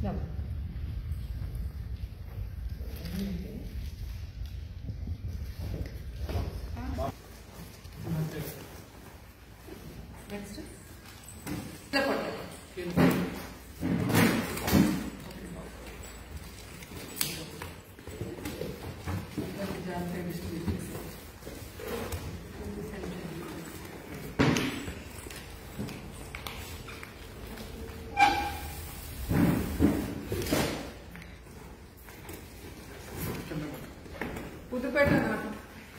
next పుదుపేట నాటు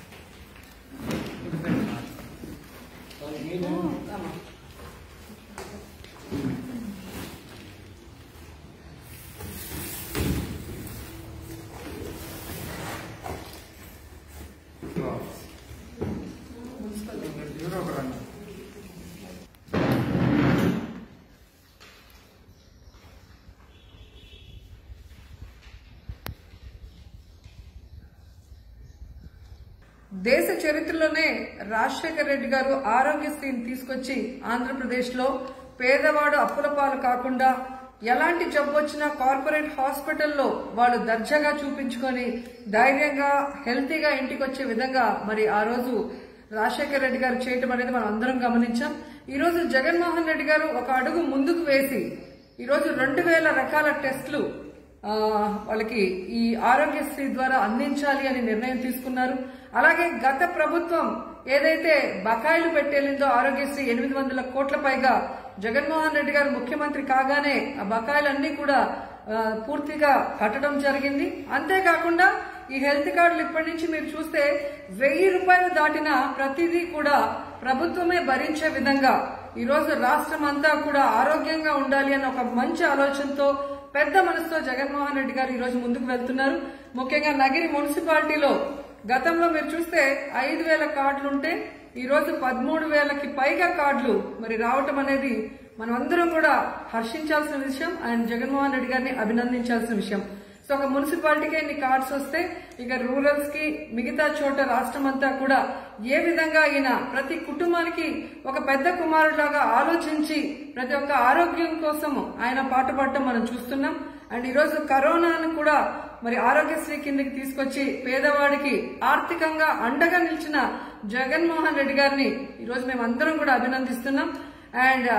దేశ చరిత్రలోనే రాజశేఖర రెడ్డి గారు ఆరోగ్యశ్రీని తీసుకొచ్చి ఆంధ్రప్రదేశ్ లో పేదవాడు అప్పుల పాలు కాకుండా ఎలాంటి జబ్బు వచ్చినా కార్పొరేట్ హాస్పిటల్లో వాళ్ళు దర్జాగా చూపించుకొని ధైర్యంగా హెల్తీగా ఇంటికి వచ్చే విధంగా మరి ఆ రోజు రాజశేఖర రెడ్డి గారు చేయటం అనేది మనం అందరం గమనించాం ఈ రోజు జగన్మోహన్ రెడ్డి గారు ఒక అడుగు ముందుకు వేసి ఈ రోజు రెండు వేల రకాల టెస్టులు ఆ, వాళ్ళకి ఈ ఆరోగ్యశ్రీ ద్వారా అందించాలి అని నిర్ణయం తీసుకున్నారు అలాగే గత ప్రభుత్వం ఏదైతే బకాయిలు పెట్టేలిందో ఆరోగ్యశ్రీ ఎనిమిది వందల కోట్ల పైగా జగన్మోహన్ రెడ్డి గారు ముఖ్యమంత్రి కాగానే ఆ బకాయిలన్నీ కూడా ఆ, పూర్తిగా కట్టడం జరిగింది అంతేకాకుండా ఈ హెల్త్ కార్డులు ఇప్పటి నుంచి మీరు చూస్తే వెయ్యి రూపాయలు దాటిన ప్రతిదీ కూడా ప్రభుత్వమే భరించే విధంగా ఈ రోజు రాష్ట్రం అంతా కూడా ఆరోగ్యంగా ఉండాలి అన్న ఒక మంచి ఆలోచనతో పెద్ద మనసుతో జగన్మోహన్ రెడ్డి గారు ఈ రోజు ముందుకు వెళ్తున్నారు ముఖ్యంగా నగిరి మున్సిపాలిటీలో గతంలో మీరు చూస్తే ఐదు వేల కార్డులు ఉంటే ఈ రోజు పదమూడు వేలకి పైగా కార్డులు మరి రావటం అనేది మనం అందరం కూడా హర్షించాల్సిన విషయం అండ్ జగన్మోహన్ రెడ్డి గారిని అభినందించాల్సిన విషయం సో ఒక మున్సిపాలిటీకి ఇన్ని కార్డ్స్ వస్తే ఇక రూరల్స్ కి మిగతా చోట రాష్ట్రం అంతా కూడా ఏ విధంగా ఈయన ప్రతి కుటుంబానికి ఒక పెద్ద కుమారుడిలాగా ఆలోచించి ప్రతి ఒక్క ఆరోగ్యం కోసం ఆయన పాటుపడటం మనం చూస్తున్నాం అండ్ ఈరోజు కరోనాను కూడా మరి ఆరోగ్యశ్రీ కిందకి తీసుకొచ్చి పేదవాడికి ఆర్థికంగా అండగా నిలిచిన జగన్మోహన్ రెడ్డి గారిని ఈరోజు మేము అందరం కూడా అభినందిస్తున్నాం అండ్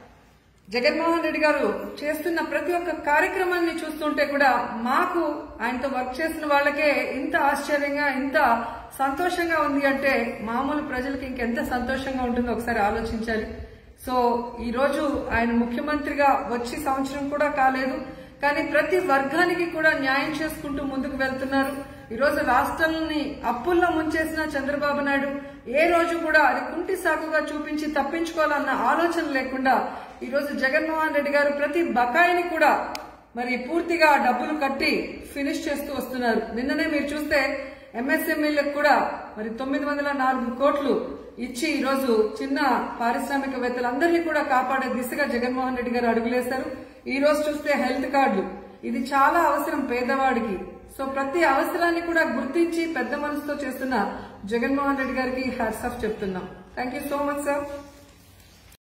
జగన్మోహన్ రెడ్డి గారు చేస్తున్న ప్రతి ఒక్క కార్యక్రమాన్ని చూస్తుంటే కూడా మాకు ఆయనతో వర్క్ చేసిన వాళ్ళకే ఇంత ఆశ్చర్యంగా ఇంత సంతోషంగా ఉంది అంటే మామూలు ప్రజలకి ఇంకెంత సంతోషంగా ఉంటుందో ఒకసారి ఆలోచించాలి సో ఈ రోజు ఆయన ముఖ్యమంత్రిగా వచ్చి సంవత్సరం కూడా కాలేదు కానీ ప్రతి వర్గానికి కూడా న్యాయం చేసుకుంటూ ముందుకు వెళ్తున్నారు ఈ రోజు రాష్ట్రాన్ని అప్పుల్లో ముంచేసిన చంద్రబాబు నాయుడు ఏ రోజు కూడా అది కుంటి సాకుగా చూపించి తప్పించుకోవాలన్న ఆలోచన లేకుండా ఈ రోజు జగన్మోహన్ రెడ్డి గారు ప్రతి బకాయిని కూడా మరి పూర్తిగా డబ్బులు కట్టి ఫినిష్ చేస్తూ వస్తున్నారు నిన్ననే మీరు చూస్తే ఎంఎస్ఎంఈలకు కూడా మరి తొమ్మిది వందల నాలుగు కోట్లు ఇచ్చి ఈ రోజు చిన్న పారిశ్రామికవేత్తలందరినీ కూడా కాపాడే దిశగా జగన్మోహన్ రెడ్డి గారు అడుగులేశారు ఈ రోజు చూస్తే హెల్త్ కార్డులు ఇది చాలా అవసరం పేదవాడికి సో ప్రతి అవసరాన్ని కూడా గుర్తించి పెద్ద మనసుతో చేస్తున్న జగన్మోహన్ రెడ్డి గారికి హ్యాట్స్ ఆఫ్ చెప్తున్నాం thank you so much sir